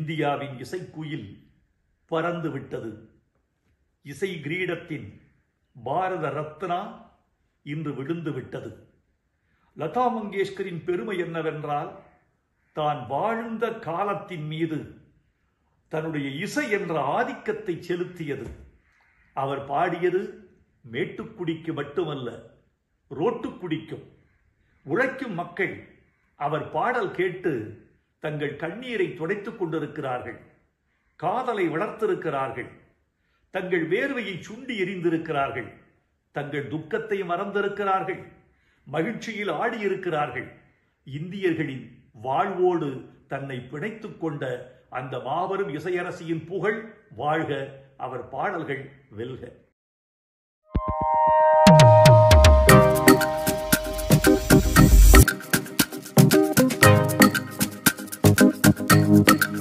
இந்தியாவின் இசைக்குயில் பறந்து விட்டது இசை கிரீடத்தின் பாரத ரத்னா இன்று விழுந்து விட்டது லதா மங்கேஷ்கரின் பெருமை என்னவென்றால் தான் வாழ்ந்த காலத்தின் மீது தன்னுடைய இசை என்ற ஆதிக்கத்தை செலுத்தியது அவர் பாடியது மேட்டுக்குடிக்கு மட்டுமல்ல ரோட்டுக்குடிக்கும் உழைக்கும் மக்கள் அவர் பாடல் கேட்டு தங்கள் கண்ணீரை துடைத்துக் கொண்டிருக்கிறார்கள் காதலை வளர்த்திருக்கிறார்கள் தங்கள் வேர்வையை சுண்டி எறிந்திருக்கிறார்கள் தங்கள் துக்கத்தை மறந்திருக்கிறார்கள் மகிழ்ச்சியில் ஆடியிருக்கிறார்கள் இந்தியர்களின் வாழ்வோடு தன்னை பிணைத்துக் கொண்ட அந்த மாபெரும் இசையரசியின் புகழ் வாழ்க அவர் பாடல்கள் வெல்க thank you